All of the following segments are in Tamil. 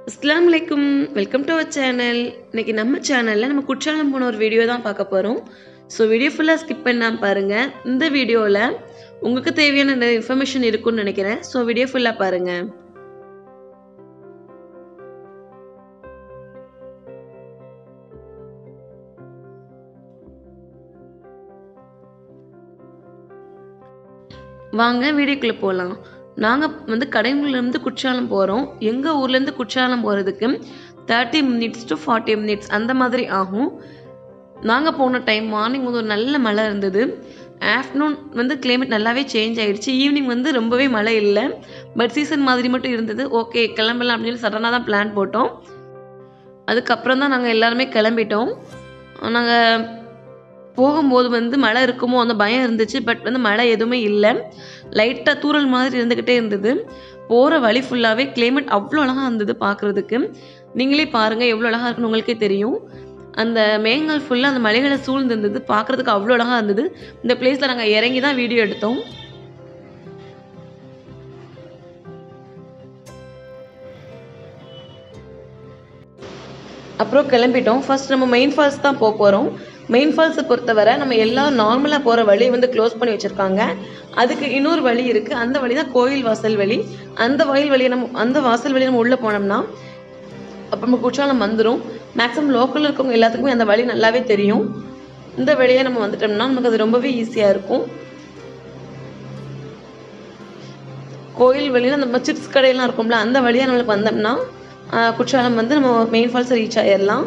அஸ்ஸலாமு அலைக்கும் வெல்கம் டு அவர் சேனல் இன்னைக்கு நம்ம சேனலில் நம்ம குற்றாலம் போன ஒரு வீடியோ தான் பார்க்க போகிறோம் ஸோ வீடியோ ஃபுல்லாக ஸ்கிப் பண்ணாமல் பாருங்கள் இந்த வீடியோவில் உங்களுக்கு தேவையான நிறைய இன்ஃபர்மேஷன் இருக்கும்னு நினைக்கிறேன் ஸோ வீடியோ ஃபுல்லாக பாருங்கள் வாங்க வீடியோக்குள்ளே போகலாம் நாங்கள் வந்து கடைங்குலேருந்து குற்றாலம் போகிறோம் எங்கள் ஊர்லேருந்து குற்றாலம் போகிறதுக்கு thirty minutes to forty minutes அந்த மாதிரி ஆகும் நாங்கள் போன டைம் மார்னிங் வந்து ஒரு நல்ல மழை இருந்தது ஆஃப்டர்நூன் வந்து கிளைமேட் நல்லாவே சேஞ்ச் ஆயிடுச்சு ஈவினிங் வந்து ரொம்பவே மழை இல்லை பட் சீசன் மாதிரி மட்டும் இருந்தது ஓகே கிளம்பலாம் அப்படின்னு சொல்லி சடனாக தான் பிளான் போட்டோம் அதுக்கப்புறம் தான் நாங்கள் எல்லாருமே கிளம்பிட்டோம் நாங்கள் போகும்போது வந்து மழை இருக்குமோ அந்த பயம் இருந்துச்சு பட் வந்து மழை எதுவுமே இல்லை லைட்டாக தூறல் மாதிரி இருந்துக்கிட்டே இருந்தது போகிற வழி ஃபுல்லாகவே கிளைமேட் அவ்வளோ அழகாக இருந்தது பார்க்குறதுக்கு நீங்களே பாருங்கள் எவ்வளோ அழகாக இருக்குன்னு உங்களுக்கே தெரியும் அந்த மேகங்கள் ஃபுல்லாக அந்த மலைகளை சூழ்ந்து இருந்தது பார்க்குறதுக்கு அவ்வளோ அழகாக இருந்தது இந்த பிளேஸில் நாங்கள் இறங்கி தான் வீடியோ எடுத்தோம் அப்புறம் கிளம்பிட்டோம் ஃபர்ஸ்ட் நம்ம மெயின் ஃபால்ஸ் தான் போக போகிறோம் மெயின் ஃபால்ஸை பொறுத்தவரை நம்ம எல்லாம் நார்மலாக போகிற வழி வந்து க்ளோஸ் பண்ணி வச்சுருக்காங்க அதுக்கு இன்னொரு வழி இருக்குது அந்த வழி தான் கோயில் வாசல் வழி அந்த வயல் வழியை நம்ம அந்த வாசல் வழியை நம்ம உள்ளே போனோம்னா அப்போ நம்ம குற்றாலம் வந்துடும் மேக்ஸிமம் லோக்கலில் இருக்கவங்க எல்லாத்துக்குமே அந்த வழி நல்லாவே தெரியும் இந்த வழியாக நம்ம வந்துட்டோம்னா நமக்கு அது ரொம்பவே ஈஸியாக இருக்கும் கோயில் வழியில் நம்ம சிப்ஸ் கடையெல்லாம் இருக்கும்ல அந்த வழியாக நம்மளுக்கு வந்தோம்னா ஆஹ், குற்றாலம் வந்து நம்ம மெயின் ஃபால்ஸ் ரீச் ஆயிடலாம்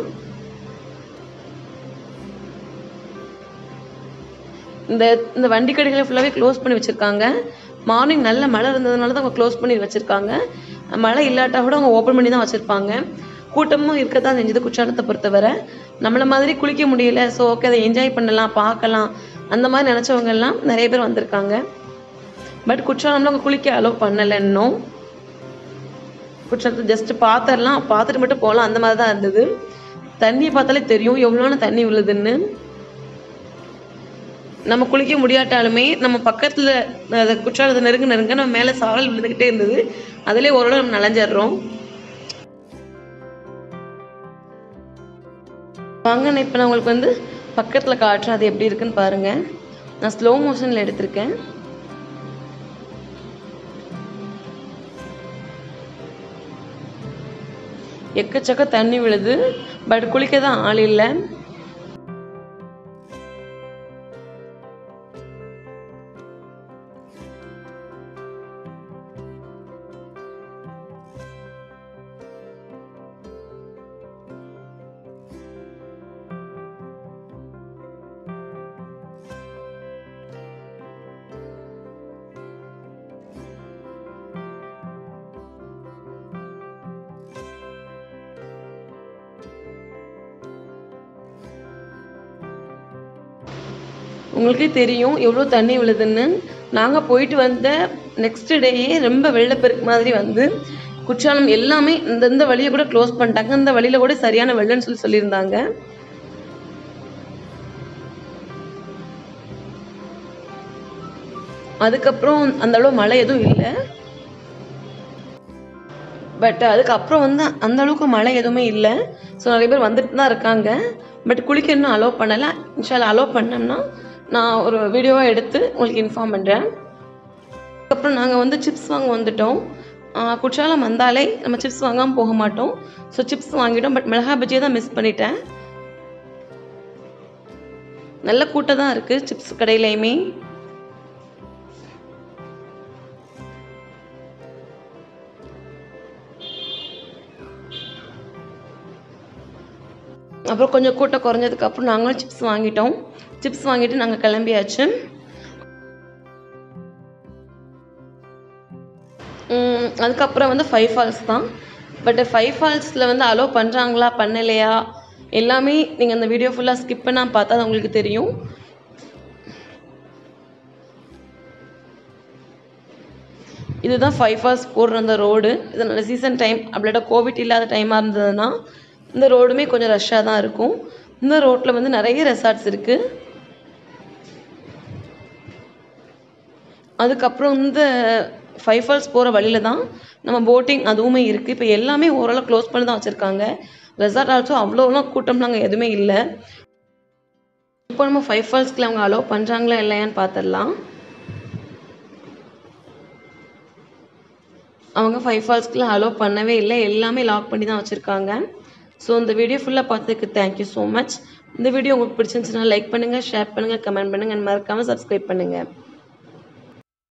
இந்த இந்த வண்டி கடைகளை ஃபுல்லாகவே க்ளோஸ் பண்ணி வச்சுருக்காங்க மார்னிங் நல்ல மழை இருந்ததுனால தான் அவங்க க்ளோஸ் பண்ணி வச்சுருக்காங்க மழை இல்லாட்டா கூட அவங்க ஓப்பன் பண்ணி தான் வச்சுருப்பாங்க கூட்டமும் இருக்க தான் செஞ்சது குற்றாலத்தை பொறுத்தவரை நம்மளை மாதிரி குளிக்க முடியல ஸோ ஓகே அதை என்ஜாய் பண்ணலாம் பார்க்கலாம் அந்த மாதிரி நினச்சவங்க எல்லாம் நிறைய பேர் வந்திருக்காங்க பட் குற்றாலம்ல அவங்க குளிக்க அலோவ் பண்ணலை இன்னும் குற்றாலத்தை ஜஸ்ட் பார்த்துடலாம் பார்த்துட்டு மட்டும் போகலாம் அந்த மாதிரி தான் இருந்தது தண்ணியை பார்த்தாலே தெரியும் எவ்வளோன்னு தண்ணி விழுதுன்னு நம்ம குளிக்க முடியாட்டாலுமே நம்ம பக்கத்தில் அது குற்றாலத்தை நெருங்க நெருங்க நம்ம மேலே சாரல் விழுந்துக்கிட்டே இருந்தது அதிலே ஓரளவு நம்ம நனைஞ்சிடுறோம் வாங்க நான் இப்போ நான் உங்களுக்கு வந்து பக்கத்தில் காட்டுறேன் அது எப்படி இருக்குன்னு பாருங்க நான் ஸ்லோ மோஷனில் எடுத்திருக்கேன் எக்கச்சக்க தண்ணி விழுது பட் குளிக்க தான் ஆள் இல்லை உங்களுக்கே தெரியும் எவ்வளோ தண்ணி விழுதுன்னு நாங்கள் போயிட்டு வந்த நெக்ஸ்ட் டேயே ரொம்ப வெள்ளப்பெருக்கு மாதிரி வந்து குற்றாலம் எல்லாமே இந்த இந்த வழியை கூட க்ளோஸ் பண்ணிட்டாங்க இந்த வழியில கூட சரியான வெள்ளம்னு சொல்லி சொல்லியிருந்தாங்க அதுக்கப்புறம் அந்த அளவு மழை எதுவும் இல்லை பட் அதுக்கப்புறம் வந்து அந்த அளவுக்கு மழை எதுவுமே இல்லை ஸோ நிறைய பேர் வந்துட்டு தான் இருக்காங்க பட் குளிக்க இன்னும் அலோவ் பண்ணலை இன்ஷால்லா அலோவ் பண்ணோம்னா நான் ஒரு வீடியோவாக எடுத்து உங்களுக்கு இன்ஃபார்ம் பண்ணுறேன் அதுக்கப்புறம் நாங்கள் வந்து சிப்ஸ் வாங்க வந்துட்டோம் ஆஹ் குற்றாலம் வந்தாலே நம்ம சிப்ஸ் வாங்காமல் போக மாட்டோம் ஸோ சிப்ஸ் வாங்கிட்டோம் பட் மிளகா பஜ்ஜியை தான் மிஸ் பண்ணிட்டேன் நல்ல கூட்டம் தான் இருக்குது சிப்ஸ் கடையிலையுமே அப்புறம் கொஞ்சம் கூட்டம் குறைஞ்சதுக்கு அப்புறம் நாங்களும் சிப்ஸ் வாங்கிட்டோம் சிப்ஸ் வாங்கிட்டு நாங்கள் கிளம்பியாச்சு உம், அதுக்கப்புறம் வந்து ஃபைவ் ஃபால்ஸ் தான் பட் ஃபைவ் ஃபால்ஸில் வந்து அலோவ் பண்ணுறாங்களா பண்ணலையா எல்லாமே நீங்கள் அந்த வீடியோ ஃபுல்லாக ஸ்கிப் பண்ணால் பார்த்தா தான் உங்களுக்கு தெரியும் இதுதான் ஃபைவ் ஃபால்ஸ் போடுற அந்த ரோடு இது நல்ல சீசன் டைம் அப்படின்னா கோவிட் இல்லாத டைமாக இருந்ததுன்னா இந்த ரோடுமே கொஞ்சம் ரஷ்ஷாக தான் இருக்கும் இந்த ரோட்டில் வந்து நிறைய ரெசார்ட்ஸ் இருக்குது அதுக்கப்புறம் இந்த ஃபைவ் ஃபால்ஸ் போகிற வழியில் தான் நம்ம போட்டிங் அதுவுமே இருக்குது இப்போ எல்லாமே ஓரளவு க்ளோஸ் பண்ணி தான் வச்சுருக்காங்க ரெசார்ட் ஆல்சோ அவ்வளோலாம் கூட்டம்லாம் அங்கே எதுவுமே இல்லை இப்போ நம்ம ஃபைவ் ஃபால்ஸ்க்குள்ள அவங்க அலோவ் பண்ணுறாங்களா இல்லையான்னு பார்த்துடலாம் அவங்க ஃபைவ் ஃபால்ஸ்க்குலாம் அலோவ் பண்ணவே இல்லை எல்லாமே லாக் பண்ணி தான் வச்சுருக்காங்க ஸோ இந்த வீடியோ ஃபுல்லாக பார்த்ததுக்கு தேங்க்யூ ஸோ மச் இந்த வீடியோ உங்களுக்கு பிடிச்சிருந்துச்சுன்னா லைக் பண்ணுங்கள் ஷேர் பண்ணுங்கள் கமெண்ட் பண்ணுங்கள் மறக்காமல் சப்ஸ்கிரைப் பண்ணுங்கள்